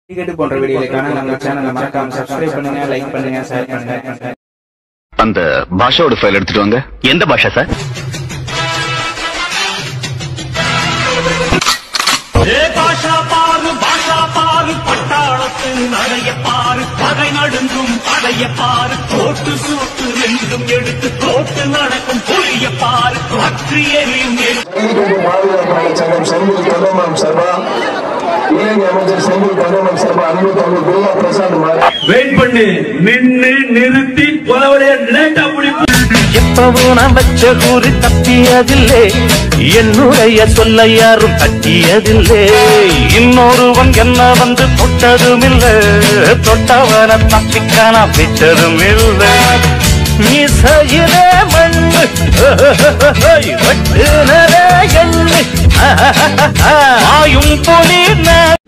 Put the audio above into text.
ticket போன்ற வீடியோக்கான நம்ம சேனலை மறக்காம சப்ஸ்கிரைப் பண்ணுங்க லைக் பண்ணுங்க ஷேர் பண்ணுங்க அந்த பாஷாவோட ஃபைல் எடுத்துட்டு வாங்க எந்த பாஷா சார் ஏ பாஷா பாரு பாஷா பாரு பட்டாளத்து நடைய பாரு பகை நடுங்கும் படைய பாரு கோட்டு சூட்டு ரெண்டும் எடுத்து கோட்டு நடக்கும் புளிய பாரு அற்றி எரியும் எரி நீதிபதி பாதுகாப்பு சங்கம் செந்தில் தொண்டமான் சபா இளைஞர் அமைச்சர் செந்தில் தொண்டமான் சபா அன்பு தம்பி பிரியா பிரசாத் மாறி வெயிட் பண்ணு நின்னு நிறுத்தி புலவரைய லேட்டா பிடிப்பு எப்பவும் நான் வச்ச கூறி தப்பியதில்லை என்னுடைய சொல்ல யாரும் தட்டியதில்லை இன்னொருவன் என்ன வந்து தொட்டதுமில்லை தொட்டவன தப்பிக்க நான் விட்டதும் இல்லை மீசையிலே மண்ணு வெட்டுனரே எண்ணு ஆயும் புலி